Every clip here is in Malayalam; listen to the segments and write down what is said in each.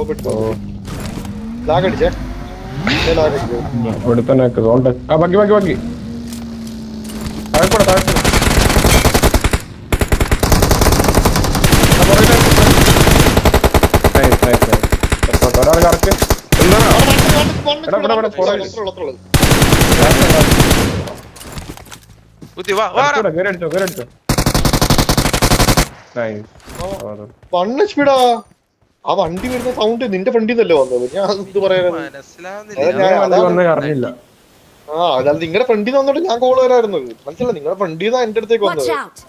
സ്കോപ്പ് ഓ എടുത്തു ലാഗ് അടിച്ചേ ലാഗ് അടിച്ചു ഇവിടെ തന്നെ ഉണ്ട് ആ ബാക്കി ബാക്കി ബാക്കി താഴെക്കൂടെ താഴെക്കൂടെ ആ, പുറകിൽ ആയിട്ട്. Nice, nice, nice. എത്ര- ഒരാൾ കറക്റ്റ് എടാ, എടാ, എടാ, എടാ, പോടാ. കുത്തി വാ വാ കേറി അടിച്ചോ കേറി അടിച്ചോ നൈസ് വണ്ണ് സ്പീഡാ ആ വണ്ടി വരുന്ന സൗണ്ട് നിന്റെ ഫ്രണ്ടിൽ നിന്നല്ലേ വന്നത് ഞാൻ ഇത് പറയാനായിരുന്നു അതാ മനസ്സിലാവുന്നില്ല ഞാൻ- അതാണ് വന്ന് അറിഞ്ഞില്ല ആ അതായത് നിങ്ങളുടെ ഫ്രണ്ടിൽ നിന്ന് വന്നോട്ട് ഞാൻ കോൾ വരായിരുന്നു മനസ്സിലായി നിങ്ങളുടെ ഫ്രണ്ടിൽ നിന്ന് എന്റെ അടുത്തേക്ക് Watch വന്നത് out!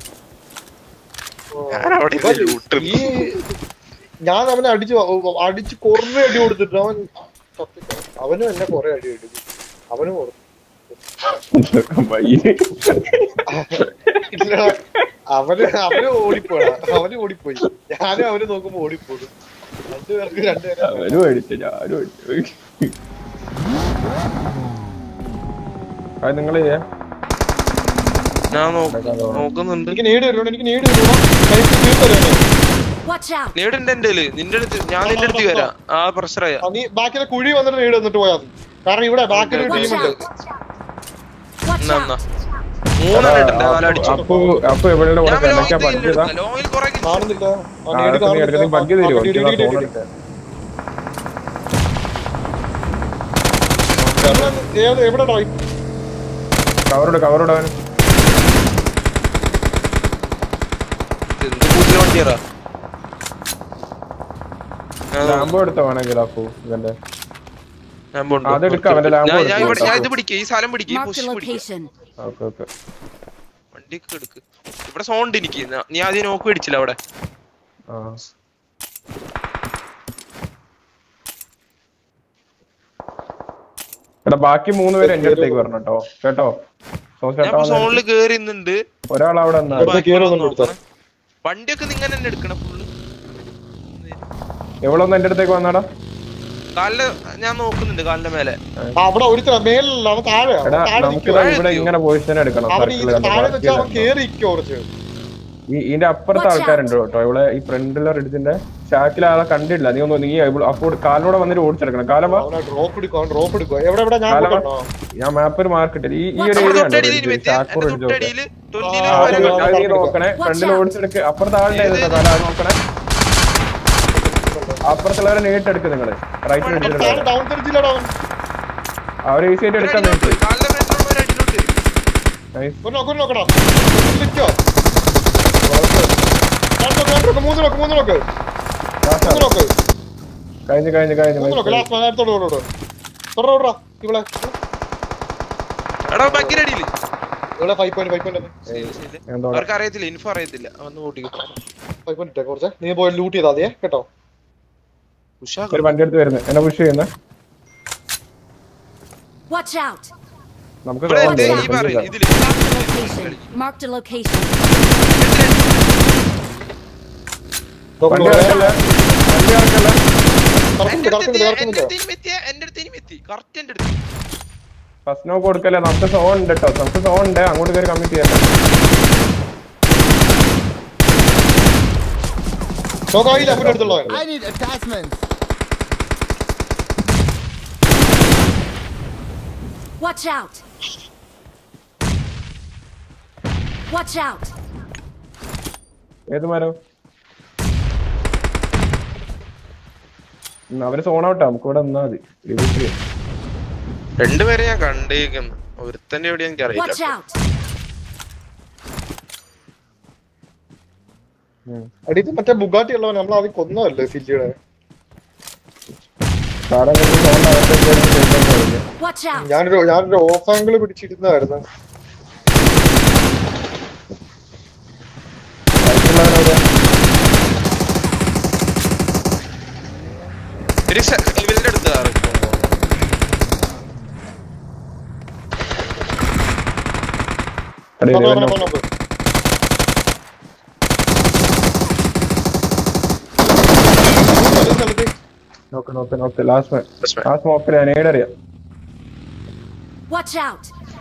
ഞാൻ അവിടെ ഇവൻ ലൂട്ട് ഈ ഞാൻ അവനെ അടിച്ചു അടിച്ച് കൊറേ അടി കൊടുത്തിട്ട് അവൻ സത്യം, അവനും എന്നെ കൊറേ അടി അടിച്ചു അവനും കൊടുത്തു വയ്യ. ഇല്ലടാ, അവന് അവന് ഓടിപ്പോടാ അവന് ഓടിപ്പോയി ഞാനും അവന് നോക്കുമ്പോ ഓടിപ്പോയി രണ്ടുപേർക്ക് രണ്ടുപേരെ അവനും അടിച്ചു ഞാനും അടിച്ചു അത് നിങ്ങള് ചെയ്യാ ഞാൻ നോക്ക്- നോക്കുന്നുണ്ട് എനിക്ക് നേടി വരുവാണ് എനിക്ക് നേടി വരുവാ എനിക്ക് തീർത്തരുവാണ് Watch out! നേടുണ്ട് എന്റെ കയ്യില്. നിന്റെ അടുത്ത് ഞാൻ നിന്റെ അടുത്ത് വരാം ആ പ്രഷറായ നീ ബാക്കിലെ കുഴി വന്നിട്ട് നേടി വന്നിട്ട് പോയാൽ മതി കാരണം ഇവിടെ ബാക്കിൽ ഒരു Watch ടീമുണ്ട് out! Watch എന്നാ എന്നാ out! മൂന്നെണ്ണം ഇട്ടുണ്ട് നാലടിച്ചു അപ്പൊ അപ്പൊ ഇവളുടെ കൂടെ ഞാൻ കണക്കാ ലോങ്ങിൽ പഠിച്ചതാ ലോങ്ങിൽ കുറെ kills. കാണുന്നില്ല ആ, ആ, നേടി അതൊക്കെ നീ എടുത്ത് നീ ബഗ്ഗ് തരുമോ കാണുന്നില്ല. എനിക്ക് ഇടി, ഇടി, ഫോൺ ഇടി, എടുക്കാൻ ഇടി. ഏത് എവിടെ ഡോയ് കവറോട് കവറോട് അവൻ എന്ത് പുതിയ വണ്ടിയാ ലാമ്പോ എടുത്തോ വേണമെങ്കിൽ അപ്പു ഇവന്റെ ഞാൻ പോണ്ട്. അതെടുക്കാം, അവന്റെ ലാമ്പ് ഞാൻ- ഞാൻ കൊടുക്ക്. ഇവിടെ- ഞാൻ ഇത് പിടിക്കുക ഈ സ്ഥലം പിടിക്കുക ഈ Marked a പുഷ് പിടിക്കുക location. ഓക്കെ ഓക്കെ വണ്ടിയൊക്കെ എടുക്ക് ഇവിടെ സോണ്ട് എനിക്ക് ന- നീ ആദ്യം നോക്ക് പിടിച്ചില്ല അവിടെ ആ എടാ ബാക്കി മൂന്ന് പേര് എന്റെ അടുത്തേക്ക് വരണം കേട്ടോ കേട്ടോ സോ ഞാൻ ചേട്ടാ സോണില് കേറി നിന്നുണ്ട് ഒരാൾ അവിടെ നിന്നാ അടുത്ത കേറി വന്നോണ്ട് എടുത്തോ. വണ്ടിയൊക്കെ നിങ്ങൾ തന്നെ എടുക്കണം ഫുള്ള് എവളൊന്ന് എന്റെ അടുത്തേക്ക് വന്നാടാ കാലില് ഞാൻ നോക്കുന്നുണ്ട് കാലിന്റെ മേലെ ആ, അവിടെ ഒരുത്തര മേലല്ല അവൻ താഴെ അവൻ എടാ താഴെ നമുക്ക് നിൽക്കുവാ. ഇവിടെ ഇങ്ങനെ പൊസിഷൻ എടുക്കണം അവൻ ഈ സർക്കിൾ താഴെ വെച്ചാൽ അവൻ കേറി ഇരിക്കും കുറച്ച് ഈ ഇതിന്റെ അപ്പുറത്തെ Watch out. ആൾക്കാരുണ്ട് കേട്ടോ ഇവിടെ ഈ ഫ്രണ്ടിലെ റിഡ്ജിന്റെ ഷാക്കിൽ ആളെ കണ്ടില്ല നീ ഒന്ന് നീ അപ്പോൾ കാലിനോടെ വന്നിട്ട് ഓടിച്ചെടുക്കണം കാലം വാ. അവനെ ഡ്രോപ്പ് എടുക്കുക അവൻ ഡ്രോപ്പ് എടുക്കുക എവിടെ എവിടെ ഞാൻ കാലം വാ. കൊണ്ടുവരണോ? ഞാൻ മാപ്പിൽ മാർക്ക് ഇട്ടില്ല ഈ ഈ ഒരു നമ്മുടെ ഏരിയ തൊട്ടടിയിൽ ഇനി വെച്ച് ഷാക്കൂർ എന്റെ റിഡ്ജ് തൊട്ടടിയില് തൊല്ലിയില് ആ, വരെ ആ, കണ്ടു. നീ നോക്കണേ Watch ഫ്രണ്ടിൽ out. ഓടിച്ചെടുക്ക് അപ്പുറത്തെ ആളുടെ ഏത്? കാലം അത് നോക്കണേ അപ്പുറത്തുള്ളവരെ നേരിട്ടെടുക്ക് നിങ്ങള് റൈറ്റ് അവൻ എടുത്തിട്ടുണ്ടോ താഴെ ഡൗൺ തിരിച്ചില്ലടാ അവൻ അവരെ ഈസി ആയിട്ട് ഒരു എടുക്കാൻ അടിയിലോട്ട്, നേരിട്ട് കാലിന്റെ മേലുള്ള ഒരു അടിയിലോട്ട്. നൈസ് ഒരു നോക്ക് ഒരു നോക്കടാ നിൽക്കോ രണ്ട് നോക്ക് രണ്ട് നോക്ക് മൂന്ന് നോക്ക് മൂന്ന് നോക്ക് മൂന്ന് നോക്ക് കഴിഞ്ഞ് കഴിഞ്ഞ് കഴിഞ്ഞ് മൂന്ന് നോക്ക് nice. ലാസ്റ്റ് നേരത്തോട് കൊണ്ടോട് തൊട തൊട ഇവിടെ എടാ ബഗ്ഗിന്റെ അടിയില് ഇവിടെ ഫൈവ് പോയിന്റ് ഫൈവ് പോയിന്റ് ശരി, ശരി. എന്തോ അവർക്ക് അറിയത്തില്ല ഇൻഫോ അറിയത്തില്ല വന്ന് ഓടിക്കും ഫൈവ് പോയിന്റ് ഇട്ടേ കുറച്ച് നീ പോയി ലൂട്ട് ചെയ്താൽ മതിയേ കേട്ടോ ഉഷാ ഒരു വണ്ടി എടുത്ത് വരുന്നത് എന്നെ പുഷ് ചെയ്യുന്ന Watch out! നമുക്ക് ഇവിടെ കാണാം, ദേ ഈ കുഴപ്പമില്ല. പറ ഇതില് Marked a location. Marked a location. നോക്ക് വണ്ടി നോക്ക്. ഇറക്കല്ലേ വണ്ടി ഇറക്കല്ലേ എന്റെ കറക്കുന്നില്ല അടുത്ത് കറക്കുന്നില്ല എത്തി, എന്റെ കറക്കുന്നില്ല അടുത്ത് ഇനിയും എത്തിയ എന്റെ അടുത്ത് ഇനിയും എത്തി കറക്റ്റ് എന്റെ അടുത്ത് ഫസ്റ്റ് നോ കൊടുക്കല്ലേ നമുക്ക് സോൺ ഉണ്ട് കേട്ടോ നമുക്ക് സോൺ ഉണ്ട് അങ്ങോട്ട് കയറി കമ്മിറ്റ് ചെയ്യണ്ട നോക്കായില്ല അവന്റെ അടുത്തുള്ളവൻ I need attachments. Watch out! Watch out! ഏത് മരം ഉം, അവര് സോൺ ഔട്ടാ നമുക്ക് ഇവിടെ നിന്നാ മതി ഡിവിഷൻ രണ്ടുപേരെ ഞാൻ കണ്ടേക്കുന്നു ഒരുത്തന്റെ എവിടെ എനിക്ക് Watch അറിയില്ല out! അടിയത് മറ്റേ ബുഗാട്ടി ഉള്ളവൻ നമ്മൾ ആദ്യം കൊന്നതല്ലേ സിറ്റിയുടെ സാറേ സോൺ അകത്തേക്ക് കയറി ചെയ്തോന്ന് പറഞ്ഞു. Watch out! ഞാനൊരു ഞാനൊരു ഓഫ് ആംഗിൾ പിടിച്ചിരുന്നതായിരുന്നു ബാക്കിയുള്ളവരെവിടെ? ഒരു സെ- ഇവരുടെ അടുത്ത് കയറി. അടി, പറഞ്ഞോ, ഇവനെ- പറഞ്ഞോ, പറഞ്ഞോ. ഒരു സ്ഥലത്ത് നോക്ക് നോക്ക് നോക്ക് ലാസ്റ്റ് Last man. ലാസ്റ്റ് നോക്കില്ല ഞാൻ ഏടറിയാം Watch out!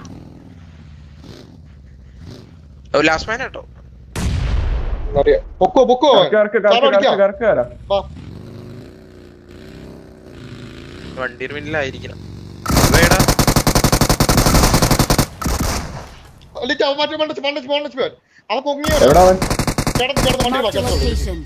ഓ, ലാസ്റ്റ് മാൻ കേട്ടോ അറിയാം. പൊക്കോ പൊക്കോ കറക്ക് കറക്ക് സാറ് കറക്ക് അടിക്കാം. കറക്ക് കയറാം വാ. വണ്ടിയുടെ മുന്നിലായിരിക്കണം വേടാ അല്ലെ മറ്റേ മണ്ടച്ച് മണ്ടച്ച് മണ്ടച്ച് പോയാൽ അവൻ പൊങ്ങിയോ എവിടെ അവൻ കിടന്ന് കിടന്ന് വണ്ടി Marked a വെക്കാൻ location.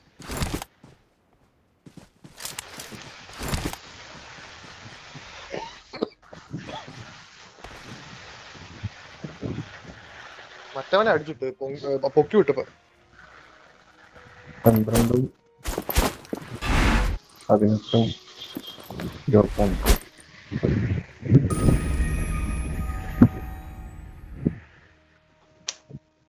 മറ്റവനെ അടിച്ചിട്ട് പൊങ്ങി- ഏ, പൊക്കി വിട്ടപ്പോ പന്ത്രണ്ടും പതിനെട്ടും ഇരുപത്തൊന്ന്